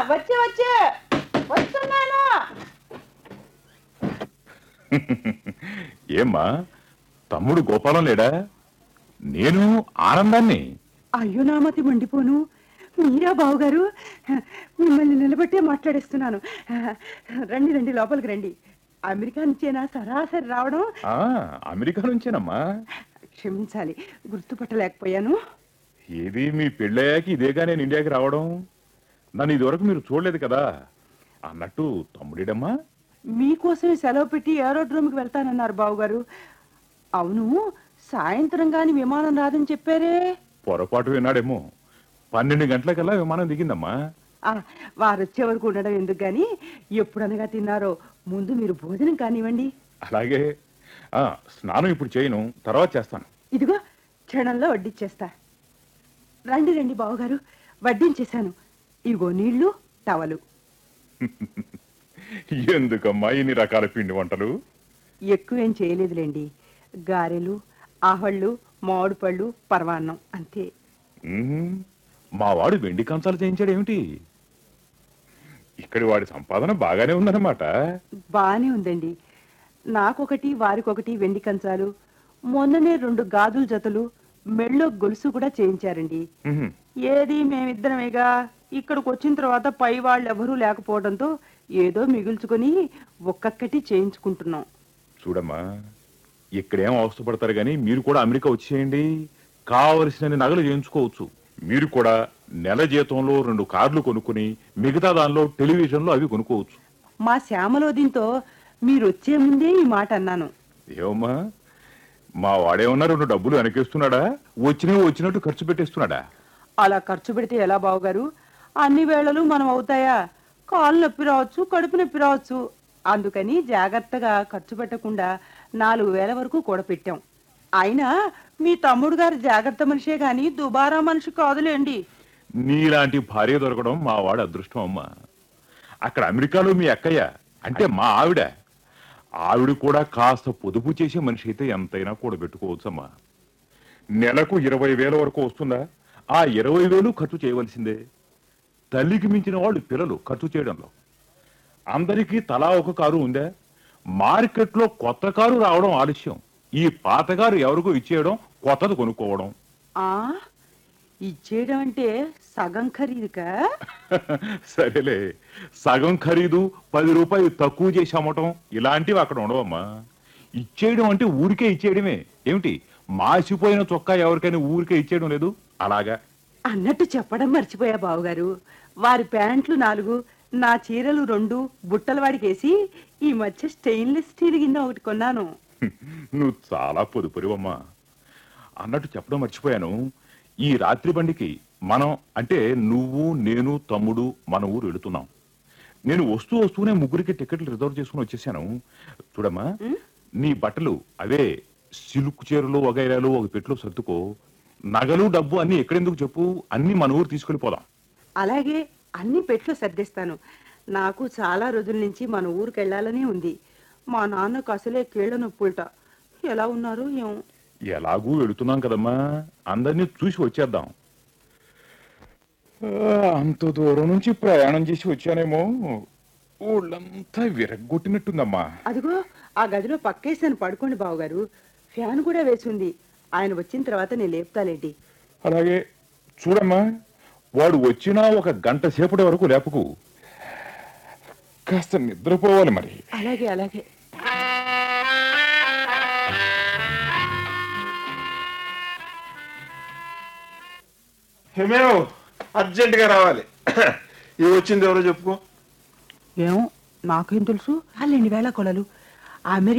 వచ్చే వచ్చే వస్తున్నాను ఏమ్మా తమ్ముడు గోపాలం లేడా నేను ఆనందాన్ని అయ్యో నామతి మండిపోను మీరా బావగారు మిమ్మల్ని నిలబట్టే మాట్లాడేస్తున్నాను రండి రండి లోపలికి రండి అమెరికా నుంచేనా సరాసరి రావడం ఆ అమెరికా నుంచేనమ్మా క్షమించాలి గుర్తుపట్టలేకపోయాను ఏది మీ పెళ్ళయ్యాక ఇదేగా నేను ఇండియాకి రావడం నన్ను ఇదివరకు మీరు చూడలేదు కదా అన్నట్టు తమ్ముడిడమ్మా మీకోసమే సెలవు పెట్టి ఏరోడ్రోమ్కి వెళ్తానన్నారు బావగారు అవును సాయంత్రం గాని విమానం రాదని చెప్పారే పొరపాటు విన్నాడేమో పన్నెండు గంటలకల్లా విమానం దిగిందమ్మా ఆ, వారు వచ్చే వరకు ఉండడం ఎందుకు గాని ఎప్పుడనగా తిన్నారో ముందు మీరు భోజనం కానివ్వండి అలాగే ఆ స్నానం ఇప్పుడు చేయను తర్వాత చేస్తాను ఇదిగో క్షణంలో వడ్డిచ్చేస్తా రండి రండి బావగారు వడ్డించేశాను ఇగో నీళ్లు టవలు ఎందుకమ్మా ఇన్ని రకాల పిండి వంటలు ఎక్కువేం చేయలేదులేండి గారెలు ఆహళ్ళు మామిడి పళ్ళు పరవాన్నం అంతే ఉహుం, మా వాడు వెండి కంచాలు చేయించాడు ఏమిటి ఇక్కడి వాడి సంపాదన బాగానే ఉందన్నమాట బానే ఉందండి నాకొకటి వారికొకటి వెండి కంచాలు మొన్ననే రెండు గాజుల జతలు మెళ్ళో గొలుసు కూడా చేయించారండి ఉహుం, ఏది మేమిద్దరమేగా ఇక్కడికి వచ్చిన తర్వాత పై వాళ్ళు ఎవరూ లేకపోవడంతో ఏదో మిగుల్చుకొని ఒక్కొక్కటి చేయించుకుంటున్నాం చూడమ్మా ఇక్కడేం అవసరపడతారు కానీ మీరు కూడా అమెరికా వచ్చేయండి కావలసిన నగలు చేయించుకోవచ్చు మీరు కూడా నెల జీతంలో రెండు కార్లు కొనుక్కుని మిగతా దానిలో టెలివిజన్లో అవి కొనుక్కోవచ్చు మా శ్యామలోదింతో మీరు వచ్చే ముందే ఈ మాట అన్నాను ఏమమ్మా మా వాడేమన్నా రెండు డబ్బులు వెనకేస్తున్నాడా వచ్చినవి వచ్చినట్టు ఖర్చు పెట్టేస్తున్నాడా అలా ఖర్చు పెడితే ఎలా బావగారు అన్ని వేళలు మనం అవుతాయా కాలు నొప్పి రావచ్చు కడుపు నొప్పి రావచ్చు అందుకని జాగ్రత్తగా ఖర్చు పెట్టకుండా నాలుగు వేల వరకు కూడా పెట్టాం అయినా మీ తమ్ముడు గారు జాగ్రత్త మనిషే గాని దుబారా మనిషి కాదులేండి నీలాంటి భార్య దొరకడం మా వాడి అదృష్టం అమ్మా అక్కడ అమెరికాలో మీ అక్కయ్య అంటే మా ఆవిడ ఆవిడ కూడా కాస్త పొదుపు చేసే మనిషి అయితే ఎంతైనా కూడబెట్టుకోవచ్చమ్మా నెలకు ఇరవై వేల వరకు వస్తుందా ఆ ఇరవై వేలు ఖర్చు చేయవలసిందే తల్లికి మించిన వాళ్ళు పిల్లలు ఖర్చు చేయడంలో అందరికీ తలా ఒక కారు ఉందా మార్కెట్లో కొత్త కారు రావడం ఆలస్యం ఈ పాత కారు ఎవరికో ఇచ్చేయడం కొత్తది కొనుక్కోవడం ఆ ఇచ్చేయడం అంటే సగం ఖరీదుకా సరేలే సగం ఖరీదు పది రూపాయలు తక్కువ చేసి అమ్మటం ఇలాంటివి అక్కడ ఉండవమ్మా ఇచ్చేయడం అంటే ఊరికే ఇచ్చేయడమే ఏమిటి మాసిపోయిన చొక్కా ఎవరికైనా ఊరికే ఇచ్చేయడం లేదు అలాగా అన్నట్టు చెప్పడం మర్చిపోయా బావగారు వారి ప్యాంట్లు నాలుగు నా చీరలు రెండు బుట్టల వాడికేసి ఈ మధ్య స్టెయిన్లెస్ స్టీల్ గిన్నె ఒకటి కొన్నాను నువ్వు చాలా పొదుపురివమ్మా అన్నట్టు చెప్పడం మర్చిపోయాను ఈ రాత్రి బండికి మనం అంటే నువ్వు నేను తమ్ముడు మన ఊరు వెళుతున్నాం నేను వస్తూ వస్తూనే ముగ్గురికి టికెట్లు రిజర్వ్ చేసుకుని వచ్చేసాను చూడమ్మా నీ బట్టలు అవే సిల్క్ చీరలు వగైరాలు ఒక పెట్లో సర్దుకో నగలు డబ్బు అన్ని ఎక్కడెందుకు చెప్పు అన్ని మన ఊరు తీసుకెళ్ళిపోదాం అలాగే అన్ని పెట్లు సర్దిస్తాను నాకు చాలా రోజుల నుంచి మన ఊరికి వెళ్ళాలనే ఉంది మా నాన్నకు అసలే కీళ్ళ నొప్పులట ఎలా ఉన్నారు ఏం ఎలాగూ వెళుతున్నాం కదమ్మా అందరినీ చూసి వచ్చేద్దాం ఆ, అంత దూరం నుంచి ప్రయాణం చేసి వచ్చానేమో ఊళ్ళంతా విరగ్గొట్టినట్టుందమ్మా అదిగో ఆ గదిలో పక్కేసాను పడుకోండి బావగారు ఫ్యాన్ కూడా వేసింది ఆయన వచ్చిన తర్వాత నేను లేపుతాలేంటి అలాగే చూడమ్మా వాడు వచ్చినా ఒక గంట సేపటి వరకు లేపకు కాస్త నిద్రపోవాలి మరి అలాగే అలాగే మేము అర్జెంట్ గా రావాలి ఇది వచ్చింది ఎవరో చెప్పుకో ఏం నాకేం తెలుసు వాళ్ళండి వేళ కొలలు అమెరికా